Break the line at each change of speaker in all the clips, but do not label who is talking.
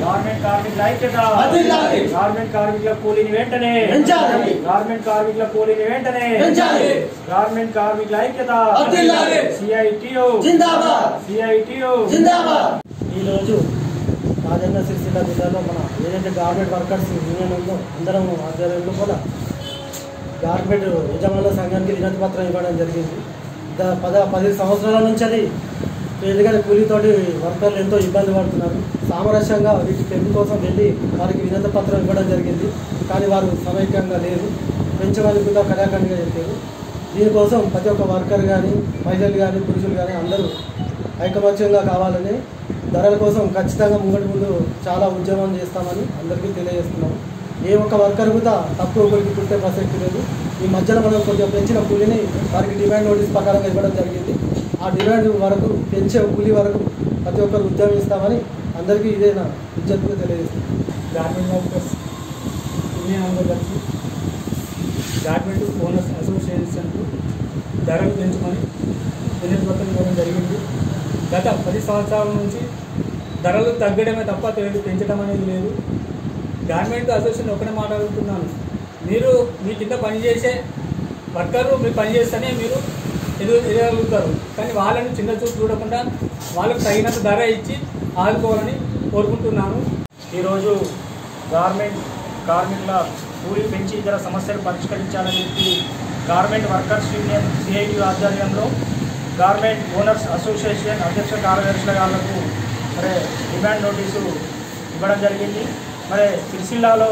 Garment కార్మికుల ఐక్యత
వర్ధిల్లాలి.
గార్మెంట్ కార్మికుల కూలీని వెంటనే
పెంచాలి.
గార్మెంట్ కార్మికుల కూలీని వెంటనే
పెంచాలి.
గార్మెంట్ కార్మికుల ఐక్యత
వర్ధిల్లాలి.
సిఐటియు
జిందాబాద్
సిఐటియు
జిందాబాద్
ఈరోజు రాజన్న సిరిసిల్ల జిల్లాలో మన ఏదైతే గార్మెంట్ వర్కర్స్ యూనియన్ ఉందో అందరం ఆధ్వర్యంలో కూడా గార్మెంట్ యజమానుల సంఘానికి వినతి పత్రం ఇవ్వడం జరిగింది ద- పద పది సంవత్సరాల నుంచి అది ఎందుకంటే కూలీతోటి వర్కర్లు ఎంతో ఇబ్బంది పడుతున్నారు సామరస్యంగా వీటి పెంపు కోసం వెళ్ళి వారికి వినతి పత్రం ఇవ్వడం జరిగింది కానీ వారు సమైక్యంగా లేరు పెంచమని కూడా కళాఖండిగా చెప్పారు దీనికోసం ప్రతి ఒక్క వర్కర్ కానీ మహిళలు కానీ పురుషులు కానీ అందరూ ఐకమత్యంగా కావాలని ధరల కోసం ఖచ్చితంగా ముంగటి ముందు చాలా ఉద్యమం చేస్తామని అందరికీ తెలియజేస్తున్నాం ఏ ఒక్క వర్కర్ కూడా తక్కువ ఒకరికి పుట్టే ప్రసక్తి లేదు ఈ మధ్యలో మనం కొంచెం పెంచిన కూలీని వారికి డిమాండ్ నోటీస్ ప్రకారంగా ఇవ్వడం జరిగింది ఆ డిమాండ్ వరకు పెంచే కూలీ వరకు ప్రతి ఒక్కరు ఉద్యమిస్తామని అందరికీ ఇదే నా విజ్ఞప్తిగా తెలియజేస్తున్నాం
గార్మెంట్ వర్కర్స్ యూనియన్ అందరికీ గార్మెంట్ ఓనర్స్ అసోసియేషన్కు ధరలు పెంచుకొని వినతి పత్రం ఇవ్వడం జరిగింది గత పది సంవత్సరాల నుంచి ధరలు తగ్గడమే తప్ప తెలియదు పెంచడం అనేది లేదు గార్మెంట్ అసోసియేషన్ ఒకటే మాట్లాడుతున్నాను మీరు మీ కింద పనిచేసే వర్కరు మీరు పనిచేస్తేనే మీరు ఎదుగు ఎదగలుగుతారు కానీ వాళ్ళని చిన్న చూపు చూడకుండా వాళ్ళకు తగినంత ధర ఇచ్చి ఆదుకోవాలని కోరుకుంటున్నాను
ఈరోజు గార్మెంట్ కార్మికుల కూలీ పెంచి ఇతర సమస్యలు పరిష్కరించాలని చెప్పి గార్మెంట్ వర్కర్స్ యూనియన్ సిఐటి ఆధ్వర్యంలో గార్మెంట్ ఓనర్స్ అసోసియేషన్ అధ్యక్ష కార్యదర్శుల గాళ్లకు మరి డిమాండ్ నోటీసు ఇవ్వడం జరిగింది మరి సిరిసిల్లాలో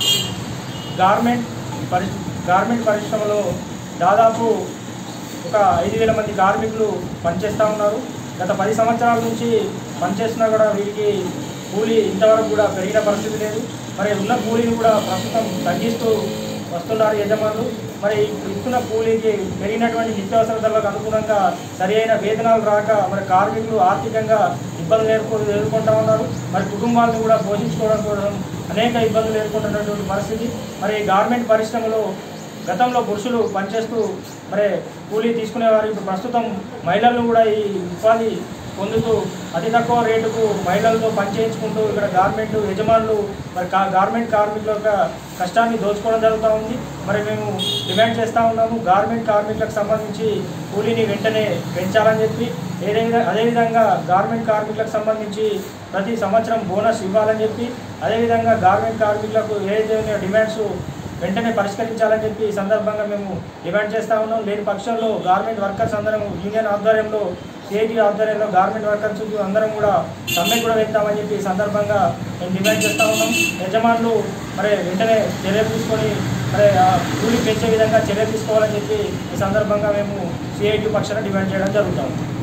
గార్మెంట్ పరి గార్మెంట్ పరిశ్రమలో దాదాపు ఒక ఐదు వేల మంది కార్మికులు పనిచేస్తూ ఉన్నారు గత పది సంవత్సరాల నుంచి పనిచేస్తున్నా కూడా వీరికి కూలీ ఇంతవరకు కూడా పెరిగిన పరిస్థితి లేదు మరి ఉన్న కూలీని కూడా ప్రస్తుతం తగ్గిస్తూ వస్తున్నారు యజమానులు మరి ఇస్తున్న కూలీకి పెరిగినటువంటి నిత్యావసర ధరలకు అనుగుణంగా సరి అయిన వేతనాలు రాక మరి కార్మికులు ఆర్థికంగా ఇబ్బందులు ఎదుర్కొ ఎదుర్కొంటా ఉన్నారు మరి కుటుంబాలను కూడా పోషించుకోవడం కోసం అనేక ఇబ్బందులు ఎదుర్కొంటున్నటువంటి పరిస్థితి మరి గార్మెంట్ పరిశ్రమలో గతంలో పురుషులు పనిచేస్తూ మరి కూలీ తీసుకునేవారు ఇప్పుడు ప్రస్తుతం మహిళలను కూడా ఈ ఉపాధి పొందుతూ అతి తక్కువ రేటుకు మహిళలతో పనిచేయించుకుంటూ ఇక్కడ గార్మెంట్ యజమానులు మరి కా గార్మెంట్ కార్మికుల యొక్క కష్టాన్ని దోచుకోవడం జరుగుతూ ఉంది మరి మేము డిమాండ్ చేస్తూ ఉన్నాము గార్మెంట్ కార్మికులకు సంబంధించి కూలీని వెంటనే పెంచాలని చెప్పి ఏదైనా అదేవిధంగా గార్మెంట్ కార్మికులకు సంబంధించి ప్రతి సంవత్సరం బోనస్ ఇవ్వాలని చెప్పి అదేవిధంగా గార్మెంట్ కార్మికులకు ఏదైతే డిమాండ్స్ వెంటనే పరిష్కరించాలని చెప్పి ఈ సందర్భంగా మేము డిమాండ్ చేస్తా ఉన్నాం లేని పక్షంలో గార్మెంట్ వర్కర్స్ అందరం యూనియన్ ఆధ్వర్యంలో సిఐటి ఆధ్వర్యంలో గార్మెంట్ వర్కర్స్ అందరం కూడా సమ్మె కూడా వెళ్తామని చెప్పి ఈ సందర్భంగా మేము డిమాండ్ చేస్తా ఉన్నాం యజమానులు మరి వెంటనే చర్య తీసుకొని మరి ఆ కూలి పెంచే విధంగా చర్య తీసుకోవాలని చెప్పి ఈ సందర్భంగా మేము సిఐటి పక్షాన డిమాండ్ చేయడం జరుగుతాం